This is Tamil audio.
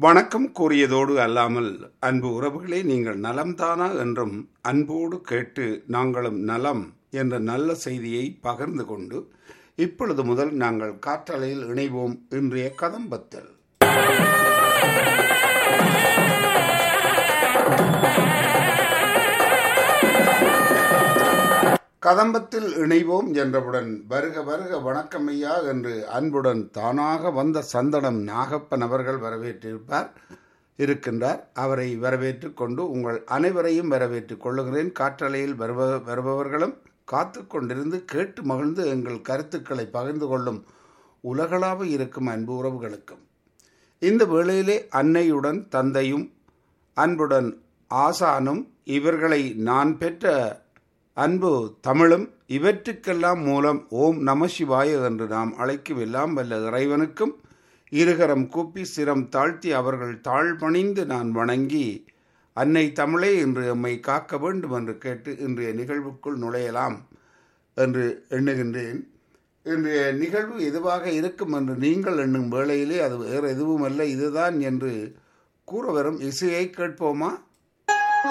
வணக்கம் கூறியதோடு அல்லாமல் அன்பு உறவுகளே நீங்கள் நலம்தானா என்றும் அன்போடு கேட்டு நாங்களும் நலம் என்ற நல்ல செய்தியை பகிர்ந்து கொண்டு இப்பொழுது முதல் நாங்கள் காற்றலையில் இணைவோம் இன்றைய கதம்பத்தில் கதம்பத்தில் இணைவோம் என்றவுடன் வருக வருக வணக்கம் ஐயா என்று அன்புடன் தானாக வந்த சந்தனம் நாகப்பன் அவர்கள் வரவேற்றிருப்பார் இருக்கின்றார் அவரை வரவேற்றுக் கொண்டு உங்கள் அனைவரையும் வரவேற்றுக் கொள்ளுகிறேன் காற்றலையில் வருப வருபவர்களும் காத்து கொண்டிருந்து கேட்டு மகிழ்ந்து எங்கள் கருத்துக்களை பகிர்ந்து கொள்ளும் உலகளாவ இருக்கும் அன்பு உறவுகளுக்கும் இந்த வேளையிலே அன்னையுடன் தந்தையும் அன்புடன் ஆசானும் இவர்களை நான் பெற்ற அன்பு தமிழும் இவற்றுக்கெல்லாம் மூலம் ஓம் நம சிவாய என்று நாம் அழைக்கும் எல்லாம் வல்ல இறைவனுக்கும் இருகரம் கூப்பி சிரம் தாழ்த்தி அவர்கள் தாழ்பணிந்து நான் வணங்கி அன்னை தமிழே இன்று எம்மை காக்க வேண்டும் என்று கேட்டு இன்றைய நிகழ்வுக்குள் நுழையலாம் என்று எண்ணுகின்றேன் இன்றைய நிகழ்வு எதுவாக இருக்கும் என்று நீங்கள் எண்ணும் வேளையிலே அது வேறு எதுவும் அல்ல இதுதான் என்று கூற வரும் இசையை கேட்போமா